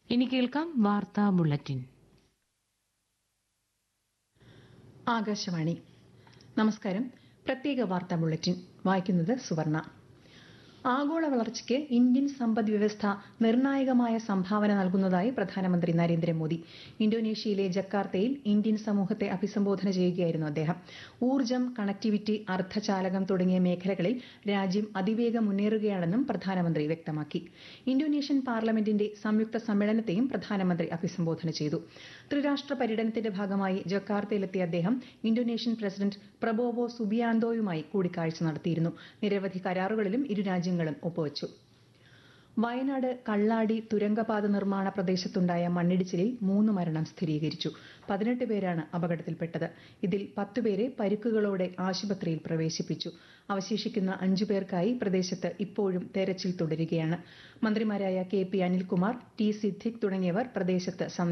ഇനി കേൾക്കാം വാർത്താ ബുള്ളറ്റിൻ ആകാശവാണി നമസ്കാരം പ്രത്യേക വാർത്താ ബുള്ളറ്റിൻ വായിക്കുന്നത് സുവർണ ആഗോള വളർച്ചയ്ക്ക് ഇന്ത്യൻ സമ്പദ് വ്യവസ്ഥ നിർണായകമായ സംഭാവന നൽകുന്നതായി പ്രധാനമന്ത്രി നരേന്ദ്രമോദി ഇന്തോനേഷ്യയിലെ ജക്കാർത്തയിൽ ഇന്ത്യൻ സമൂഹത്തെ അഭിസംബോധന ചെയ്യുകയായിരുന്നു അദ്ദേഹം ഊർജ്ജം കണക്ടിവിറ്റി അർദ്ധചാലകം തുടങ്ങിയ മേഖലകളിൽ രാജ്യം അതിവേഗം മുന്നേറുകയാണെന്നും പ്രധാനമന്ത്രി വ്യക്തമാക്കി ഇന്തോനേഷ്യൻ പാർലമെന്റിന്റെ സംയുക്ത സമ്മേളനത്തെയും പ്രധാനമന്ത്രി അഭിസംബോധന ചെയ്തു ത്രിരാഷ്ട്ര പര്യടനത്തിന്റെ ഭാഗമായി ജക്കാർത്തയിലെത്തിയ അദ്ദേഹം ഇന്തോനേഷ്യൻ പ്രസിഡന്റ് പ്രബോവോ സുബിയാന്തോയുമായി കൂടിക്കാഴ്ച നടത്തിയിരുന്നു നിരവധി കരാറുകളിലും ഇരു രാജ്യങ്ങളും ഒപ്പുവച്ചു വയനാട് കള്ളാടി തുരങ്കപാത നിർമ്മാണ പ്രദേശത്തുണ്ടായ മണ്ണിടിച്ചിലിൽ മൂന്ന് മരണം സ്ഥിരീകരിച്ചു പതിനെട്ട് പേരാണ് അപകടത്തിൽപ്പെട്ടത് ഇതിൽ പത്തുപേരെ പരിക്കുകളോടെ ആശുപത്രിയിൽ പ്രവേശിപ്പിച്ചു അവശേഷിക്കുന്ന അഞ്ചു പേർക്കായി പ്രദേശത്ത് ഇപ്പോഴും തെരച്ചിൽ തുടരുകയാണ് മന്ത്രിമാരായ K P Anilkumar T Siddique തുടങ്ങിയവർ പ്രദേശത്ത്